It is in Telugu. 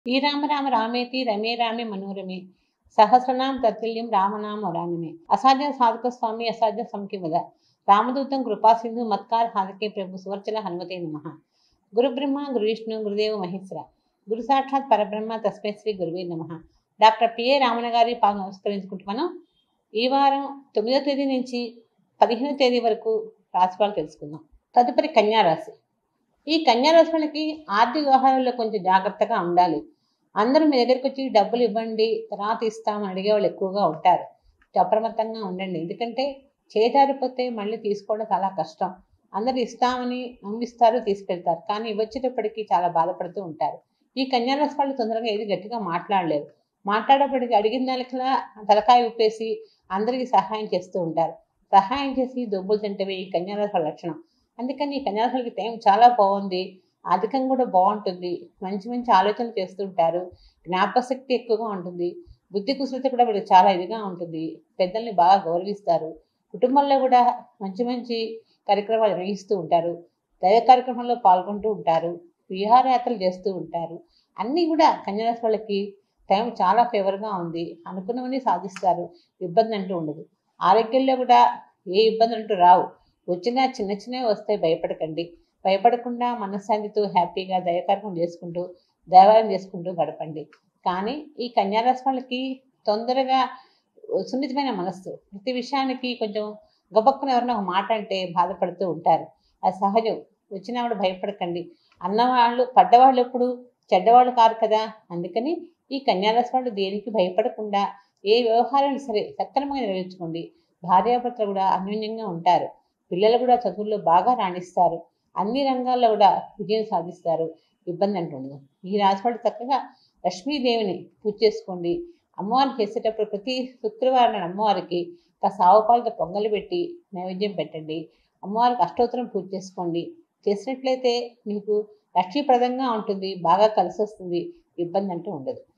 శ్రీరామ రామ రామేతి రమే రామే మనోరమే సహస్రనామ తత్తుల్యం రామనామ వరానమే అసాధ్య సాధక స్వామి అసాధ్య సంకివద రామదూతం కృపా సింధు మత్కార్ హాదకే ప్రభు సువర్చల హనుమతే నమ గురు బ్రహ్మ గురు విష్ణు గురుదేవ మహేశ్వర గురు సాక్షాత్ పరబ్రహ్మ తస్మై శ్రీ గురువే నమ డాక్టర్ పిఏ రామణ గారి పాలు నమస్కరించుకుంటూ మనం ఈ వారం తొమ్మిదో తేదీ నుంచి పదిహేనో తేదీ వరకు రాశిఫలాలు తెలుసుకుందాం తదుపరి కన్యా రాశి ఈ కన్యా రాశి వాళ్ళకి ఆర్థిక వ్యవహారాల్లో కొంచెం జాగ్రత్తగా ఉండాలి అందరూ మీ దగ్గరికి వచ్చి డబ్బులు ఇవ్వండి తర్వాత ఇస్తామని అడిగే వాళ్ళు ఎక్కువగా ఉంటారు అప్రమత్తంగా ఉండండి ఎందుకంటే చేజారిపోతే మళ్ళీ తీసుకోవడం చాలా కష్టం అందరు ఇస్తామని నమ్మిస్తారు తీసుకెళ్తారు కానీ వచ్చేటప్పటికి చాలా బాధపడుతూ ఉంటారు ఈ కన్యారాశి వాళ్ళు తొందరగా ఏది గట్టిగా మాట్లాడలేరు మాట్లాడేప్పటికి అడిగిన దానికలా తలకాయ ఉప్పేసి అందరికీ సహాయం చేస్తూ ఉంటారు సహాయం చేసి దొబ్బులు తింటవి ఈ కన్యారాశి వాళ్ళ లక్షణం అందుకని ఈ కన్యారాశి వాళ్ళకి టైం చాలా బాగుంది అధికం కూడా బాగుంటుంది మంచి మంచి ఆలోచనలు చేస్తుంటారు జ్ఞాపశక్తి ఎక్కువగా ఉంటుంది బుద్ధి కుశలత కూడా వీళ్ళకి చాలా ఇదిగా ఉంటుంది పెద్దల్ని బాగా గౌరవిస్తారు కుటుంబంలో కూడా మంచి మంచి కార్యక్రమాలు నిర్వహిస్తూ ఉంటారు దైవ కార్యక్రమంలో పాల్గొంటూ ఉంటారు విహారయాత్రలు చేస్తూ ఉంటారు అన్నీ కూడా కన్యారాశి వాళ్ళకి టైం చాలా ఫేవర్గా ఉంది అనుకున్నవన్నీ సాధిస్తారు ఇబ్బంది అంటూ ఉండదు ఆరోగ్యంలో కూడా ఏ ఇబ్బంది అంటూ రావు వచ్చినా చిన్న చిన్నవి వస్తే భయపడకండి భయపడకుండా మనశ్శాంతితో హ్యాపీగా దైవకార్యం చేసుకుంటూ దేవాలయం చేసుకుంటూ గడపండి కానీ ఈ కన్యారాశి వాళ్ళకి తొందరగా సున్నితమైన మనస్సు ప్రతి విషయానికి కొంచెం గబక్కున ఎవరైనా ఒక మాట అంటే బాధపడుతూ ఉంటారు అది సహజం వచ్చినా కూడా భయపడకండి అన్నవాళ్ళు పడ్డవాళ్ళు ఎప్పుడు చెడ్డవాళ్ళు కారు కదా అందుకని ఈ కన్యారాశి వాళ్ళు దేనికి భయపడకుండా ఏ వ్యవహారాన్ని సరే సక్రమంగా నెరవేర్చుకోండి భార్యాభర్తలు కూడా అన్యోన్యంగా ఉంటారు పిల్లలు కూడా చదువుల్లో బాగా రాణిస్తారు అన్ని రంగాల్లో కూడా విజయం సాధిస్తారు ఇబ్బంది అంటుండదు ఈ రాశి వాళ్ళు చక్కగా లక్ష్మీదేవిని పూజ చేసుకోండి అమ్మవారిని చేసేటప్పుడు ప్రతి శుక్రవారం నాడు అమ్మవారికి కాస్త ఆవుపాలతో పొంగలు పెట్టి నైవేద్యం పెట్టండి అమ్మవారికి అష్టోత్తరం పూజ చేసుకోండి చేసినట్లయితే మీకు లక్ష్మీప్రదంగా ఉంటుంది బాగా కలిసి వస్తుంది ఇబ్బంది అంటూ ఉండదు